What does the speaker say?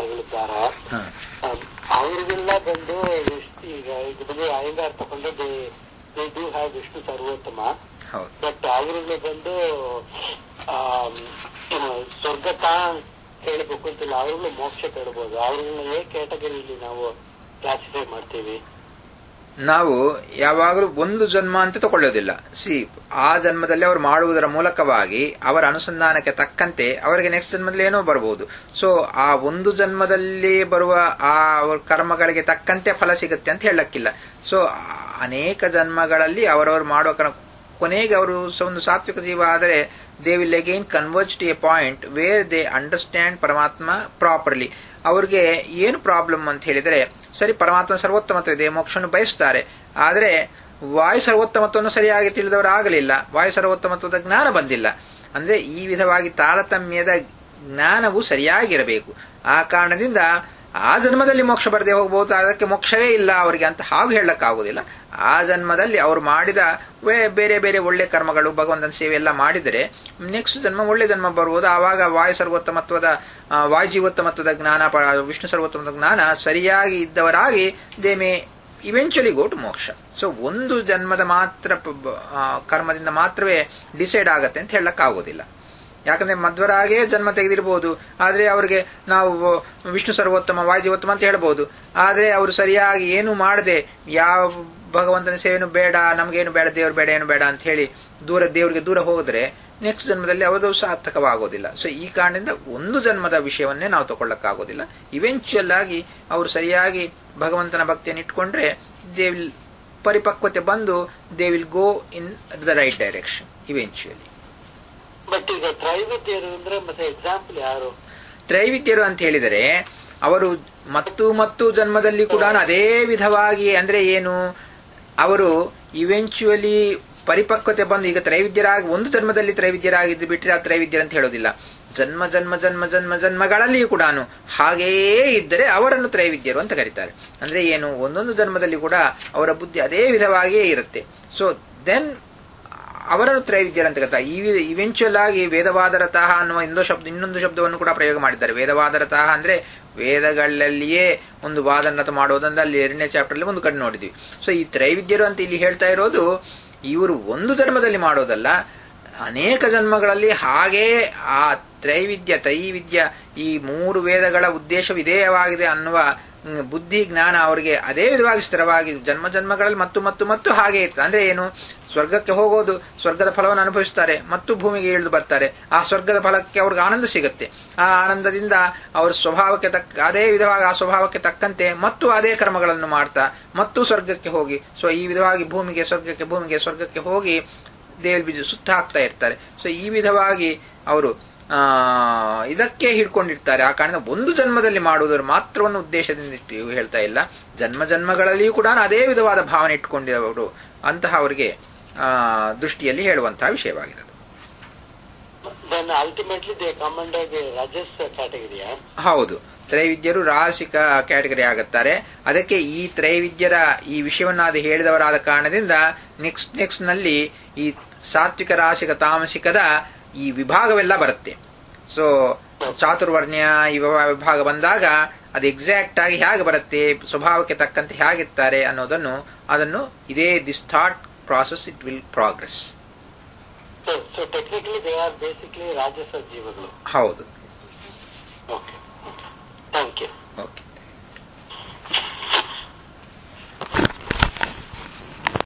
ಅಯ್ಯಂಗಾರ್ಗಳಿದ್ದಾರೆ ಹಾ. ಅವ್ರಿಗೆಲ್ಲ ಬಂದು ವಿಷ್ಣು ಈಗ ಇದು ಬಂದು ಅಯ್ಯಂಗಾರ್ ತಗೊಂಡು ದೇ ಡೂ ಹ್ಯಾವ್ ವಿಷ್ಣು ಸರ್ವೋತ್ತಮ ಹೌದು ಬಟ್ ಅವ್ರಿಗೆ ಬಂದು ಆಮ್, ಏನು ಸ್ವರ್ಗಕ್ಕ ಕೇಳಬೇಕು ಅಂತಿಲ್ಲ ಅವ್ರಿಗೂ ಮೋಕ್ಷ ಕೇಳಬಹುದು ಅವ್ರನ್ನ ಏ ಕ್ಯಾಟಗರಿಲಿ ನಾವು ಕ್ಲಾಸಿಫೈ ಮಾಡ್ತೀವಿ ನಾವು ಯಾವಾಗಲೂ ಒಂದು ಜನ್ಮ ಅಂತ ತಗೊಳ್ಳೋದಿಲ್ಲ ಸಿ ಆ ಜನ್ಮದಲ್ಲಿ ಅವರು ಮಾಡುವುದರ ಮೂಲಕವಾಗಿ ಅವರ ಅನುಸಂಧಾನಕ್ಕೆ ತಕ್ಕಂತೆ ಅವರಿಗೆ ನೆಕ್ಸ್ಟ್ ಜನ್ಮದಲ್ಲಿ ಏನೋ ಬರಬಹುದು ಸೊ ಆ ಒಂದು ಜನ್ಮದಲ್ಲಿ ಬರುವ ಆ ಅವ್ರ ಕರ್ಮಗಳಿಗೆ ತಕ್ಕಂತೆ ಫಲ ಸಿಗುತ್ತೆ ಅಂತ ಹೇಳಕ್ಕಿಲ್ಲ ಸೊ ಅನೇಕ ಜನ್ಮಗಳಲ್ಲಿ ಅವರವರು ಮಾಡೋ ಕರ್ಮ ಕೊನೆಗೆ ಅವರು ಸ- ಒಂದು ಸಾತ್ವಿಕ ಜೀವ ಆದರೆ they will again converge to a point where they understand ಪರಮಾತ್ಮ ಪ್ರಾಪರ್ಲಿ ಅವ್ರಿಗೆ ಏನು ಪ್ರಾಬ್ಲಮ್ ಅಂತ ಹೇಳಿದರೆ ಸರಿ ಪರಮಾತ್ಮ ಸರ್ವೋತ್ತಮತ್ವ ಇದೆ ಮೋಕ್ಷವನ್ನು ಬಯಸ್ತಾರೆ ಆದರೆ ವಾಯು ಸರ್ವೋತ್ತಮತ್ವವನ್ನು ಸರಿಯಾಗಿ ತಿಳಿದವರು ಆಗಲಿಲ್ಲ ವಾಯು ಸರ್ವೋತ್ತಮತ್ವದ ಜ್ಞಾನ ಬಂದಿಲ್ಲ ಅಂದ್ರೆ ಈ ವಿಧವಾಗಿ ತಾರತಮ್ಯದ ಜ್ಞಾನವು ಸರಿಯಾಗಿರಬೇಕು ಆ ಕಾರಣದಿಂದ ಆ ಜನ್ಮದಲ್ಲಿ ಮೋಕ್ಷ ಬರದೆ ಹೋಗಬಹುದು ಅದಕ್ಕೆ ಮೋಕ್ಷವೇ ಇಲ್ಲ ಅವರಿಗೆ ಅಂತ ಹಾಗೂ ಹೇಳಕ್ಕಾಗುವುದಿಲ್ಲ ಆ ಜನ್ಮದಲ್ಲಿ ಅವರು ಮಾಡಿದ ವೇ- ಬೇರೆ ಬೇರೆ ಒಳ್ಳೆ ಕರ್ಮಗಳು ಭಗವಂತನ ಸೇವೆ ಎಲ್ಲ ಮಾಡಿದರೆ ನೆಕ್ಸ್ಟ್ ಜನ್ಮ ಒಳ್ಳೆ ಜನ್ಮ ಬರುವುದು ಆವಾಗ ವಾಯು ಸರ್ವೋತ್ತಮತ್ವದ ಆ, ವಾಯು ಜೀವೋತ್ತಮತ್ವದ ಜ್ಞಾನ ಪ- ವಿಷ್ಣು ಸರ್ವೋತ್ತಮದ ಜ್ಞಾನ ಸರಿಯಾಗಿ ಇದ್ದವರಾಗಿ they may eventually go to ಮೋಕ್ಷ ಸೊ ಒಂದು ಜನ್ಮದ ಮಾತ್ರ ಪ- ಬ- ಆ, ಕರ್ಮದಿಂದ ಮಾತ್ರವೇ ಡಿಸೈಡ್ ಆಗತ್ತೆ ಅಂತ ಹೇಳಕ್ಕಾಗೋದಿಲ್ಲ ಯಾಕಂದ್ರೆ ಮಧ್ವರಾಗೇ ಜನ್ಮ ತೆಗೆದಿರಬಹುದು ಆದ್ರೆ ಅವರಿಗೆ ನಾವು ವಿಷ್ಣು ಸರ್ವೋತ್ತಮ ವಾಯುಜೀವೋತ್ತಮ ಅಂತ ಹೇಳ್ಬೋದು ಆದ್ರೆ ಅವರು ಸರಿಯಾಗಿ ಏನು ಮಾಡದೆ ಯಾವ ಭಗವಂತನ ಸೇವೆನು ಬೇಡ ನಮಗೇನು ಬೇಡ ದೇವ್ರು ಬೇಡ ಏನು ಬೇಡ ಅಂತ ಹೇಳಿ ದೂರ ದೇವರಿಗೆ ದೂರ ಹೋದ್ರೆ ನೆಕ್ಸ್ಟ್ ಜನ್ಮದಲ್ಲಿ ಅವರದು ಸಾರ್ಥಕವಾಗೋದಿಲ್ಲ ಸೊ ಈ ಕಾರಣದಿಂದ ಒಂದು ಜನ್ಮದ ವಿಷಯವನ್ನೇ ನಾವು ತಗೊಳ್ಳಕ್ಕಾಗೋದಿಲ್ಲ ಇವೆಂಚುಯಲ್ ಆಗಿ ಅವರು ಸರಿಯಾಗಿ ಭಗವಂತನ ಭಕ್ತಿಯನ್ನು ಇಟ್ಕೊಂಡ್ರೆ ದೇ ವಿಲ್ ಪರಿಪಕ್ವತೆ ಬಂದು they will go in the right direction eventually but ಈಗ ತ್ರೈವಿದ್ಯರು ಅಂದ್ರೆ ಮತ್ತೆ ಎಕ್ಸಾಂಪಲ್ ಯಾರು ತ್ರೈವಿದ್ಯರು ಅಂತ ಹೇಳಿದರೆ ಅವರು ಮತ್ತು ಮತ್ತು ಜನ್ಮದಲ್ಲಿ ಕೂಡ ಅದೇ ವಿಧವಾಗಿ ಅಂದ್ರೆ ಏನು ಅವರು ಇವೆಂಚುಯಲಿ ಪರಿಪಕ್ವತೆ ಬಂದು ಈಗ ತ್ರೈವಿದ್ಯರಾಗಿ ಒಂದು ಜನ್ಮದಲ್ಲಿ ತ್ರೈವಿದ್ಯರಾಗಿದ್ದು ಬಿಟ್ಟರೆ ಆ ತ್ರೈವಿದ್ಯರು ಅಂತ ಹೇಳೋದಿಲ್ಲ ಜನ್ಮ ಜನ್ಮ ಜನ್ಮ ಜನ್ಮ ಜನ್ಮಗಳಲ್ಲಿಯೂ ಕೂಡ ಹಾಗೆಯೇ ಇದ್ದರೆ ಅವರನ್ನು ತ್ರೈವಿದ್ಯರು ಅಂತ ಕರೀತಾರೆ ಅಂದ್ರೆ ಏನು ಒಂದೊಂದು ಜನ್ಮದಲ್ಲಿ ಕೂಡ ಅವರ ಬುದ್ಧಿ ಅದೇ ವಿಧವಾಗಿಯೇ ಇರುತ್ತೆ ಸೊ ದೆನ್ ಅವರನ್ನು ತ್ರೈವಿದ್ಯರು ಅಂತ ಕರೀತಾರೆ ಈ ಇವೆಂಚುಯಲ್ ಆಗಿ ವೇದವಾದರತಃ ಅನ್ನುವ ಇನ್ನೊಂದು ಶಬ್ದ ಇನ್ನೊಂದು ಶಬ್ದವನ್ನು ಕೂಡ ಪ್ರಯೋಗ ಮಾಡಿದ್ದಾರೆ ವೇದವಾದರತಃ ಅಂದ್ರೆ ವೇದಗಳಲ್ಲಿಯೇ ಒಂದು ವಾದನತ ಮಾಡೋದಂತ ಅಲ್ಲಿ ಎರಡನೇ ಚಾಪ್ಟರ್ ಅಲ್ಲಿ ಒಂದು ಕಡೆ ನೋಡಿದ್ವಿ ಸೊ ಈ ತ್ರೈವಿದ್ಯರು ಅಂತ ಇಲ್ಲಿ ಹೇಳ್ತಾ ಇರೋದು ಇವರು ಒಂದು ಜನ್ಮದಲ್ಲಿ ಮಾಡೋದಲ್ಲ ಅನೇಕ ಜನ್ಮಗಳಲ್ಲಿ ಹಾಗೇ ಆ ತ್ರೈವಿದ್ಯ ತ್ರೈವಿದ್ಯ ಈ ಮೂರು ವೇದಗಳ ಉದ್ದೇಶವಿದೇಯವಾಗಿದೆ ಅನ್ನುವ ಹ್ಮ್, ಬುದ್ಧಿ ಜ್ಞಾನ ಅವರಿಗೆ ಅದೇ ವಿಧವಾಗಿ ಸ್ಥಿರವಾಗಿ ಜನ್ಮ ಜನ್ಮಗಳಲ್ಲಿ ಮತ್ತು ಮತ್ತು ಮತ್ತು ಹಾಗೆ ಇರ್ತದೆ ಅಂದ್ರೆ ಏನು ಸ್ವರ್ಗಕ್ಕೆ ಹೋಗೋದು ಸ್ವರ್ಗದ ಫಲವನ್ನು ಅನುಭವಿಸ್ತಾರೆ ಮತ್ತು ಭೂಮಿಗೆ ಇಳಿದು ಬರ್ತಾರೆ ಆ ಸ್ವರ್ಗದ ಫಲಕ್ಕೆ ಅವ್ರಿಗೆ ಆನಂದ ಸಿಗುತ್ತೆ ಆ ಆನಂದದಿಂದ ಅವ್ರ ಸ್ವಭಾವಕ್ಕೆ ತಕ್ಕ ಅದೇ ವಿಧವಾಗಿ ಆ ಸ್ವಭಾವಕ್ಕೆ ತಕ್ಕಂತೆ ಮತ್ತು ಅದೇ ಕರ್ಮಗಳನ್ನು ಮಾಡ್ತಾ ಮತ್ತು ಸ್ವರ್ಗಕ್ಕೆ ಹೋಗಿ ಸೊ ಈ ವಿಧವಾಗಿ ಭೂಮಿಗೆ ಸ್ವರ್ಗಕ್ಕೆ ಭೂಮಿಗೆ ಸ್ವರ್ಗಕ್ಕೆ ಹೋಗಿ ದೇವಿ ಬೀಜ ಸುತ್ತ ಹಾಕ್ತಾ ಇರ್ತಾರೆ ಸೊ ಈ ವಿಧವಾಗಿ ಅವರು ಆ ಇದಕ್ಕೆ ಹಿಡ್ಕೊಂಡಿರ್ತಾರೆ ಆ ಕಾರಣ ಒಂದು ಜನ್ಮದಲ್ಲಿ ಮಾಡುವುದರ ಮಾತ್ರವನ್ನು ಉದ್ದೇಶದಿಂದ ಇಟ್ಟು ಹೇಳ್ತಾ ಇಲ್ಲ ಜನ್ಮ ಜನ್ಮಗಳಲ್ಲಿಯೂ ಕೂಡ ಅದೇ ವಿಧವಾದ ಭಾವನೆ ಇಟ್ಕೊಂಡಿರೋರು ಅಂತಹ ಅವರಿಗೆ ಆ ದೃಷ್ಟಿಯಲ್ಲಿ ಹೇಳುವಂತಹ ವಿಷಯವಾಗಿದೆ ಅದು. ದೆನ್ ಅಲ್ಟಿಮೇಟ್ಲಿ ದೇ ಕಮಾಂಡ್ ರಜಸ್ ಕ್ಯಾಟಗರಿಯಾ ಹೌದು ತ್ರೈವಿದ್ಯರು ರಾಸಿಕ ಕ್ಯಾಟಗರಿ ಆಗುತ್ತಾರೆ ಅದಕ್ಕೆ ಈ ತ್ರೈವಿದ್ಯರ ಈ ವಿಷಯವನ್ನ ಅದು ಹೇಳಿದವರಾದ ಕಾರಣದಿಂದ ನೆಕ್ಸ್ಟ್ ನೆಕ್ಸ್ಟ್ ನಲ್ಲಿ ಈ ಸಾತ್ವಿಕ ರಾಸಿಕ ತಾಮಸಿಕದ ಈ ವಿಭಾಗವೆಲ್ಲ ಬರುತ್ತೆ ಸೊ ಚಾತುರ್ವರ್ಣ್ಯ ಈ ವಿಭಾ- ವಿಭಾಗ ಬಂದಾಗ ಅದು ಎಕ್ಸಾಕ್ಟ್ ಆಗಿ ಹೇಗೆ ಬರುತ್ತೆ ಸ್ವಭಾವಕ್ಕೆ ತಕ್ಕಂತೆ ಹೇಗಿರ್ತಾರೆ ಅನ್ನೋದನ್ನು ಅದನ್ನು ಇದೇ this thought process it will progress so technically they are basically ರಾಜಸ ಜೀವಗಳು ಹೌದು